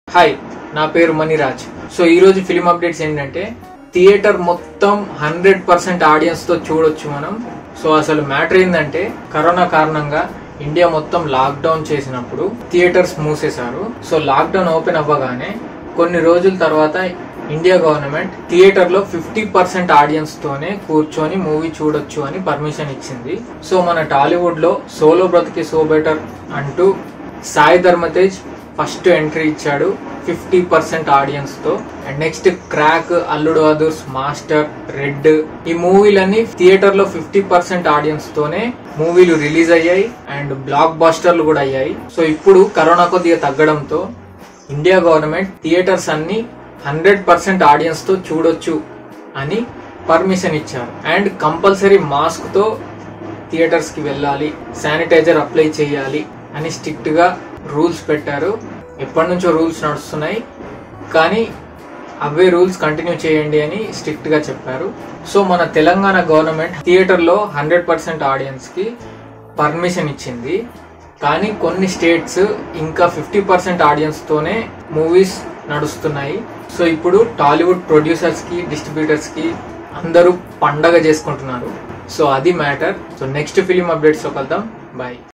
hi నా పేరు మణిరాజ్ so ఈ రోజు ఫిలిం అప్డేట్స్ ఏంటంటే థియేటర్ మొత్తం హండ్రెడ్ పర్సెంట్ ఆడియన్స్ తో చూడొచ్చు మనం సో అసలు మ్యాటర్ ఏంటంటే కరోనా కారణంగా ఇండియా మొత్తం లాక్డౌన్ చేసినప్పుడు థియేటర్స్ మూసేశారు సో లాక్డౌన్ ఓపెన్ అవ్వగానే కొన్ని రోజుల తర్వాత ఇండియా గవర్నమెంట్ థియేటర్ లో ఫిఫ్టీ పర్సెంట్ ఆడియన్స్ తోనే కూర్చొని మూవీ చూడొచ్చు అని పర్మిషన్ ఇచ్చింది సో మన టాలీవుడ్ లో సోలో బ్రతికి సో బెటర్ అంటూ సాయి ధర్మతేజ్ ఫస్ట్ ఎంట్రీ ఇచ్చాడు ఫిఫ్టీ పర్సెంట్ ఆడియన్స్ తో and next crack Alludu Adhurs master red ఈ మూవీలన్నీ థియేటర్ లో ఫిఫ్టీ పర్సెంట్ ఆడియన్స్ తోనే మూవీలు రిలీజ్ అయ్యాయి అండ్ బ్లాక్ బాస్టర్లు కూడా అయ్యాయి సో ఇప్పుడు కరోనా కొద్దిగా తగ్గడంతో ఇండియా గవర్నమెంట్ థియేటర్స్ అన్ని హండ్రెడ్ పర్సెంట్ ఆడియన్స్ తో చూడొచ్చు అని పర్మిషన్ ఇచ్చారు అండ్ కంపల్సరీ మాస్క్ తో థియేటర్స్ కి వెళ్ళాలి శానిటైజర్ అప్లై చేయాలి అని స్ట్రిక్ట్ గా రూల్స్ పెట్టారు ఎప్పటి నుంచో రూల్స్ నడుస్తున్నాయి కానీ అవే రూల్స్ కంటిన్యూ చేయండి అని స్ట్రిక్ట్ గా చెప్పారు సో మన తెలంగాణ గవర్నమెంట్ థియేటర్ లో హండ్రెడ్ పర్సెంట్ ఆడియన్స్ కి పర్మిషన్ ఇచ్చింది కానీ కొన్ని స్టేట్స్ ఇంకా ఫిఫ్టీ పర్సెంట్ ఆడియన్స్ తోనే మూవీస్ నడుస్తున్నాయి సో ఇప్పుడు టాలీవుడ్ ప్రొడ్యూసర్స్ కి డిస్ట్రిబ్యూటర్స్ కి అందరూ పండగ చేసుకుంటున్నారు సో అది matter so next film updates లో కలుద్దాం బాయ్